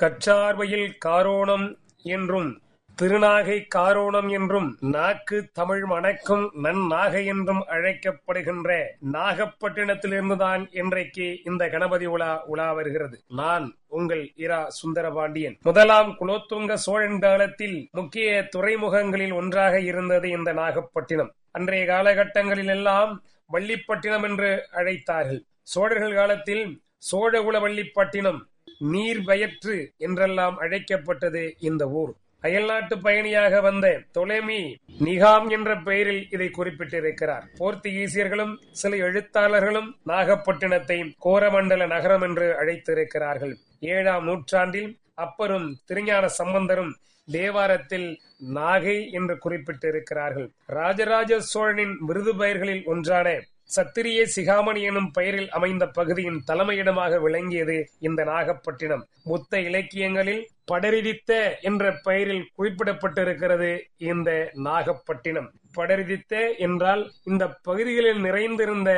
கற்றார்வையில் காரோணம் என்றும் திருநாகை காரோணம் என்றும் நாக்கு தமிழ் மணக்கும் நன்னாகை என்றும் அழைக்கப்படுகின்ற நாகப்பட்டினத்திலிருந்துதான் இன்றைக்கு இந்த கணபதி உலா உலா வருகிறது நான் உங்கள் இரா சுந்தரபாண்டியன் முதலாம் குலோத்துங்க சோழன் காலத்தில் முக்கிய துறைமுகங்களில் ஒன்றாக இருந்தது இந்த நாகப்பட்டினம் அன்றைய காலகட்டங்களில் எல்லாம் வள்ளிப்பட்டினம் என்று அழைத்தார்கள் சோழர்கள் காலத்தில் சோழகுல வள்ளிப்பட்டினம் நீர் வயற்று என்றெல்லாம் அழைக்கப்பட்டது இந்த ஊர் அயல்நாட்டு பயணியாக வந்த தொலைமி நிகாம் என்ற பெயரில் இதை குறிப்பிட்டிருக்கிறார் போர்த்துகீசியர்களும் சில எழுத்தாளர்களும் நாகப்பட்டினத்தை கோரமண்டல நகரம் என்று அழைத்திருக்கிறார்கள் ஏழாம் நூற்றாண்டில் அப்பரும் திருஞான சம்பந்தரும் தேவாரத்தில் நாகை என்று குறிப்பிட்டிருக்கிறார்கள் ராஜராஜ சோழனின் விருது பெயர்களில் ஒன்றான சத்திரிய சிகாமணி எனும் பெயரில் அமைந்த பகுதியின் தலைமையிடமாக விளங்கியது இந்த நாகப்பட்டினம் புத்த இலக்கியங்களில் படரிதித்த என்ற பெயரில் குறிப்பிடப்பட்டிருக்கிறது இந்த நாகப்பட்டினம் படரிதித்த என்றால் இந்த பகுதிகளில் நிறைந்திருந்த